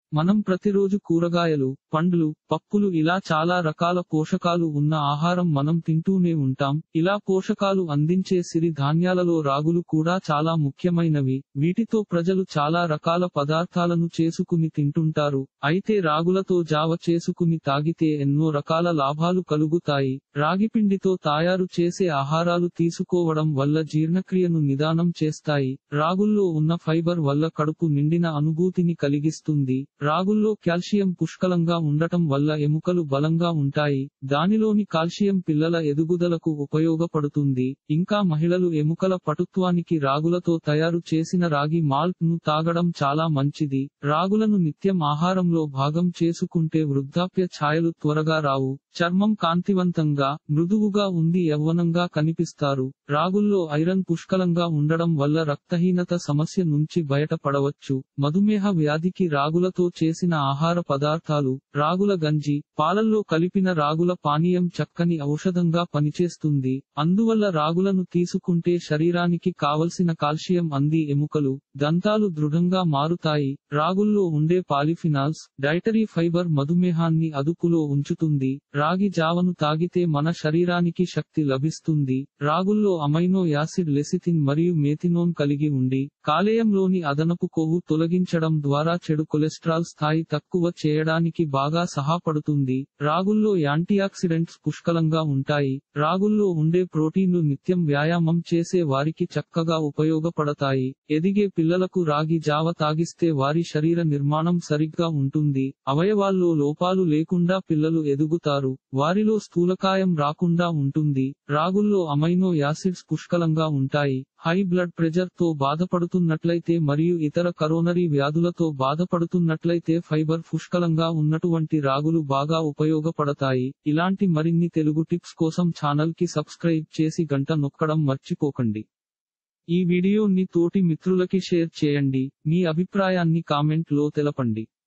మనం ప్రతిరోజు కూరగాయలు పండ్లు పప్పులు ఇలా చాలా రకాల పోషకాలు ఉన్న ఆహారం మనం తింటూనే ఉంటాం ఇలా పోషకాలు అందించే సిరి ధాన్యాలలో రాగులు కూడా చాలా ముఖ్యమైనవి వీటితో ప్రజలు చాలా రకాల పదార్థాలను చేసుకుని తింటుంటారు అయితే రాగులతో జావ చేసుకుని తాగితే ఎన్నో రకాల లాభాలు కలుగుతాయి రాగిపిండితో తయారు చేసే ఆహారాలు తీసుకోవడం వల్ల జీర్ణక్రియను నిదానం చేస్తాయి రాగుల్లో ఉన్న ఫైబర్ వల్ల కడుపు నిండిన అనుభూతిని కలిగిస్తుంది రాగుల్లో కాల్షియం పుష్కలంగా ఉండటం వల్ల ఎముకలు బలంగా ఉంటాయి దానిలోని కాల్షియం పిల్లల ఎదుగుదలకు ఉపయోగపడుతుంది ఇంకా మహిళలు ఎముకల పటుత్వానికి రాగులతో తయారు చేసిన రాగి మాల్ట్ ను తాగడం చాలా మంచిది రాగులను నిత్యం ఆహారంలో భాగం చేసుకుంటే వృద్ధాప్య ఛాయలు త్వరగా రావు చర్మం కాంతివంతంగా మృదువుగా ఉండి యవ్వనంగా కనిపిస్తారు రాగుల్లో ఐరన్ పుష్కలంగా ఉండడం వల్ల రక్తహీనత సమస్య నుంచి బయటపడవచ్చు మధుమేహ వ్యాధికి రాగులతో చేసిన ఆహార పదార్థాలు రాగుల గంజి పాలల్లో కలిపిన రాగుల పానీయం చక్కని ఔషధంగా పనిచేస్తుంది అందువల్ల రాగులను తీసుకుంటే శరీరానికి కావలసిన కాల్షియం అంది ఎముకలు దంతాలు దృఢంగా మారుతాయి రాగుల్లో ఉండే పాలిఫినాల్స్ డైటరీ ఫైబర్ మధుమేహాన్ని అదుపులో ఉంచుతుంది రాగి జావను తాగితే మన శరీరానికి శక్తి లభిస్తుంది రాగుల్లో అమైనో యాసిడ్ లెసిథిన్ మరియు మేథినోన్ కలిగి ఉండి కాలేయంలోని అదనపు కొవ్వు తొలగించడం ద్వారా చెడు కొలెస్ట్రాల్ స్థాయి తక్కువ చేయడానికి బాగా సహాయపడుతుంది రాగుల్లో యాంటీఆక్సిడెంట్స్ పుష్కలంగా ఉంటాయి రాగుల్లో ఉండే ప్రోటీన్లు నిత్యం వ్యాయామం చేసే వారికి చక్కగా ఉపయోగపడతాయి ఎదిగే పిల్లలకు రాగి జావ తాగిస్తే వారి శరీర నిర్మాణం సరిగ్గా ఉంటుంది అవయవాల్లో లోపాలు లేకుండా పిల్లలు ఎదుగుతారు వారిలో స్థూలకాయం రాకుండా ఉంటుంది రాగుల్లో అమైనో యాసిడ్స్ పుష్కలంగా ఉంటాయి హై బ్లడ్ ప్రెజర్ తో బాధపడుతున్నట్లయితే మరియు ఇతర కరోనరీ వ్యాధులతో బాధపడుతున్నట్లయితే ఫైబర్ పుష్కలంగా ఉన్నటువంటి రాగులు బాగా ఉపయోగపడతాయి ఇలాంటి మరిన్ని తెలుగు టిప్స్ కోసం ఛానల్ కి సబ్స్క్రైబ్ చేసి గంట నొక్కడం మర్చిపోకండి ఈ వీడియోని తోటి మిత్రులకి షేర్ చేయండి మీ అభిప్రాయాన్ని కామెంట్ లో తెలపండి